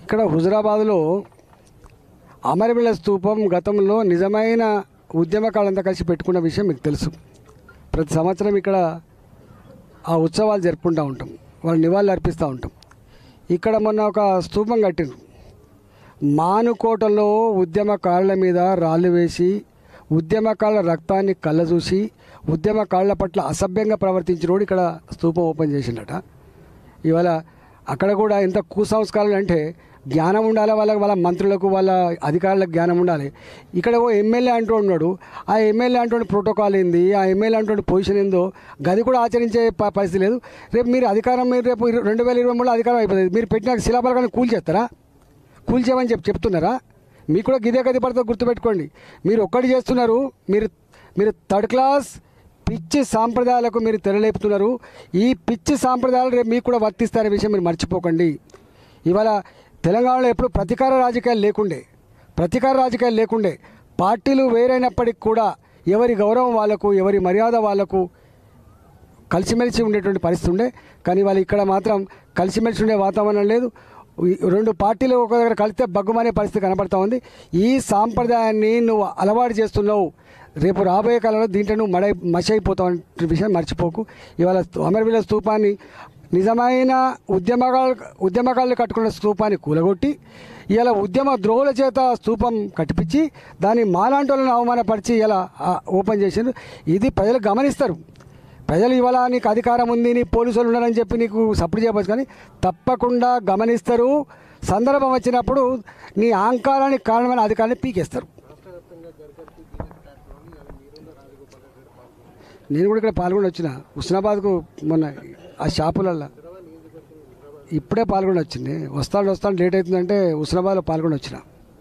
ఇక్కడ హుజరాబాద్లో అమరవీళ్ళ స్తూపం గతంలో నిజమైన ఉద్యమకాలంతా కలిసి పెట్టుకున్న విషయం మీకు తెలుసు ప్రతి సంవత్సరం ఇక్కడ ఆ ఉత్సవాలు జరుపుకుంటూ ఉంటాం వాళ్ళు నివాళులు అర్పిస్తూ ఉంటాం ఇక్కడ మొన్న ఒక స్తూపం కట్టిండ్రు మానుకోటలో ఉద్యమకారుల మీద రాళ్ళు వేసి ఉద్యమకారుల రక్తాన్ని కళ్ళజూసి ఉద్యమకారుల పట్ల అసభ్యంగా ప్రవర్తించినోడు ఇక్కడ స్తూపం ఓపెన్ చేసిండట ఇవాళ అక్కడ కూడా ఎంత కుసంస్కారాలు అంటే జ్ఞానం ఉండాలి వాళ్ళకి వాళ్ళ మంత్రులకు వాళ్ళ అధికారులకు జ్ఞానం ఉండాలి ఇక్కడ ఓ ఎమ్మెల్యే అంటూ ఉన్నాడు ఆ ఎమ్మెల్యే అంటూ ప్రోటోకాల్ ఏంది ఆ ఎమ్మెల్యే అంటూ పొజిషన్ ఏందో గది కూడా ఆచరించే ప- పరిస్థితి లేదు రేపు మీరు అధికారం మీరు రేపు ఇరు- రెండు వేల ఇరవై మూడులో అధికారం అయిపోతుంది మీరు పెట్టిన శిలాపలకాన్ని కూల్ చేస్తారా కూల్చేయమని చెప్పి చెప్తున్నారా మీకు కూడా గిదే గది పడుతుంది గుర్తుపెట్టుకోండి మీరు ఒక్కటి చేస్తున్నారు మీరు మీరు థర్డ్ క్లాస్ పిచ్చి సాంప్రదాయాలకు మీరు తెరలేపుతున్నారు ఈ పిచ్చి సాంప్రదాయాలు రేపు మీకు కూడా వర్తిస్తారనే విషయం మీరు మర్చిపోకండి ఇవాళ తెలంగాణలో ఎప్పుడు ప్రతీకార రాజకీయాలు లేకుండే ప్రతీకార రాజకీయాలు లేకుండే పార్టీలు వేరైనప్పటికి కూడా ఎవరి గౌరవం వాళ్ళకు ఎవరి మర్యాద వాళ్ళకు కలిసిమెలిసి ఉండేటువంటి పరిస్థితి ఉండే కానీ వాళ్ళు ఇక్కడ మాత్రం కలిసిమెలిసి ఉండే వాతావరణం లేదు ఈ రెండు పార్టీలు ఒక దగ్గర కలిస్తే బగ్గుమనే పరిస్థితి కనబడతా ఉంది ఈ సాంప్రదాయాన్ని నువ్వు అలవాటు చేస్తున్నావు రేపు రాబోయే కాలంలో దీంట్లో నువ్వు మడై మసి అయిపోతావు అనే విషయం మర్చిపోకు ఇవాళ అమరవీల స్తూపాన్ని నిజమైన ఉద్యమకాలు ఉద్యమకాలు కట్టుకున్న స్తూపాన్ని కూలగొట్టి ఇలా ఉద్యమ ద్రోహుల చేత స్తూపం కట్టిపించి దాన్ని మాలాంటి వాళ్ళని అవమానపరిచి ఇలా ఆ, ఓపెన్ చేసిండ్రు ఇది ప్రజలు గమనిస్తారు ప్రజలు ఇవాళ నీకు అధికారం ఉంది నీ పోలీసులు ఉన్నారని చెప్పి నీకు సపోర్ట్ చేయవచ్చు కానీ తప్పకుండా గమనిస్తారు సందర్భం వచ్చినప్పుడు నీ అహంకారానికి కారణమైన అధికారాన్ని పీకేస్తారు నేను కూడా ఇక్కడ పాల్గొని వచ్చిన హుస్నాబాద్కు మొన్న ఆ షాపులల్లో ఇప్పుడే పాల్గొని వచ్చింది వస్తాడు వస్తాడు లేట్ అవుతుందంటే హుస్నాబాద్లో పాల్గొని వచ్చిన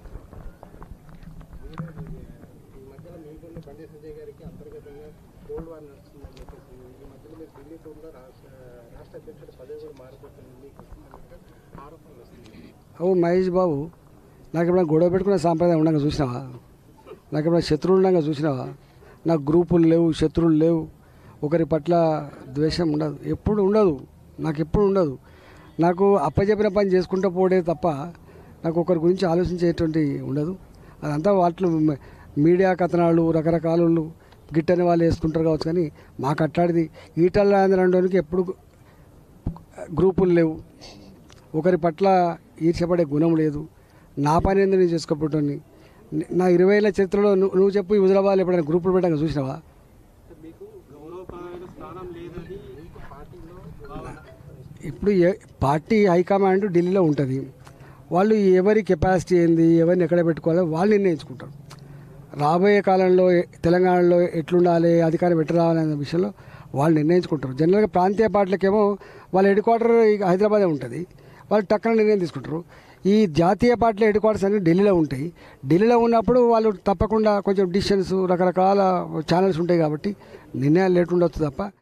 ఈ మధ్యలో మీకున్న బండి సంజయ్ గారికి అంతర్గతంగా కోల్డ్ వార్ నడుస్తుందని చెప్పేసి ఈ మధ్యలో మీరు ఢిల్లీ టూర్లో రాష్ట్ర రాష్ట్ర అధ్యక్షుడు పదవి కూడా మారిపోతుంది మీకు వస్తుందన్నట్టు ఆరోపణలు వస్తున్నాయి ఓ మహేష్ బాబు నాకు ఎప్పుడైనా గొడవ పెట్టుకునే సాంప్రదాయం ఉండగా చూసినావా నాకు ఎప్పుడైనా శత్రువులు ఉండగా చూసినావా నాకు గ్రూపులు లేవు శత్రువులు లేవు ఒకరి పట్ల ద్వేషం ఉండదు ఎప్పుడు ఉండదు నాకు ఎప్పుడు ఉండదు నాకు అప్పచెప్పిన పని చేసుకుంటూ పోడే తప్ప నాకు ఒకరి గురించి ఆలోచించేటువంటి ఉండదు అదంతా వాటిలో మ- మీడియా కథనాలు రకరకాలు గిట్టని వాళ్ళు వేసుకుంటారు కావచ్చు కానీ మాకు అట్లాంటిది ఈటల రాజేంద్రకి ఎప్పుడు గ్రూపులు లేవు ఒకరి పట్ల ఈర్ష్యపడే గుణం లేదు నా పని ఎందుకు నేను చేసుకోబోటోని నా ఇరవై ఏళ్ళ చరిత్రలో నువ్వు నువ్వు చెప్పు ఈ హుజరాబాద్ ఎప్పుడైనా గ్రూపులు పెట్టాక చూసినావా మీకు గౌరవప్రదమైన స్థానం లేదని మీకు పార్టీలో భావన ఇప్పుడు ఏ పార్టీ హైకమాండ్ ఢిల్లీలో ఉంటుంది వాళ్ళు ఎవరి కెపాసిటీ ఏంది ఎవరిని ఎక్కడ పెట్టుకోవాలో వాళ్ళు నిర్ణయించుకుంటారు రాబోయే కాలంలో ఎ- తెలంగాణలో ఎట్లుండాలి అధికారం ఎట్లా రావాలనే విషయంలో వాళ్ళు నిర్ణయించుకుంటారు జనరల్గా ప్రాంతీయ పార్టీలకేమో వాళ్ళ హెడ్ క్వార్టర్ ఇక హైదరాబాదే ఉంటుంది వాళ్ళు టక్కన నిర్ణయం తీసుకుంటారు ఈ జాతీయ పార్టీల హెడ్ క్వార్టర్స్ అన్ని ఢిల్లీలో ఉంటాయి ఢిల్లీలో ఉన్నప్పుడు వాళ్ళు తప్పకుండా కొంచెం డిసిషన్స్ రకరకాల ఛానల్స్ ఉంటాయి కాబట్టి నిర్ణయాలు లేట్ ఉండొచ్చు తప్ప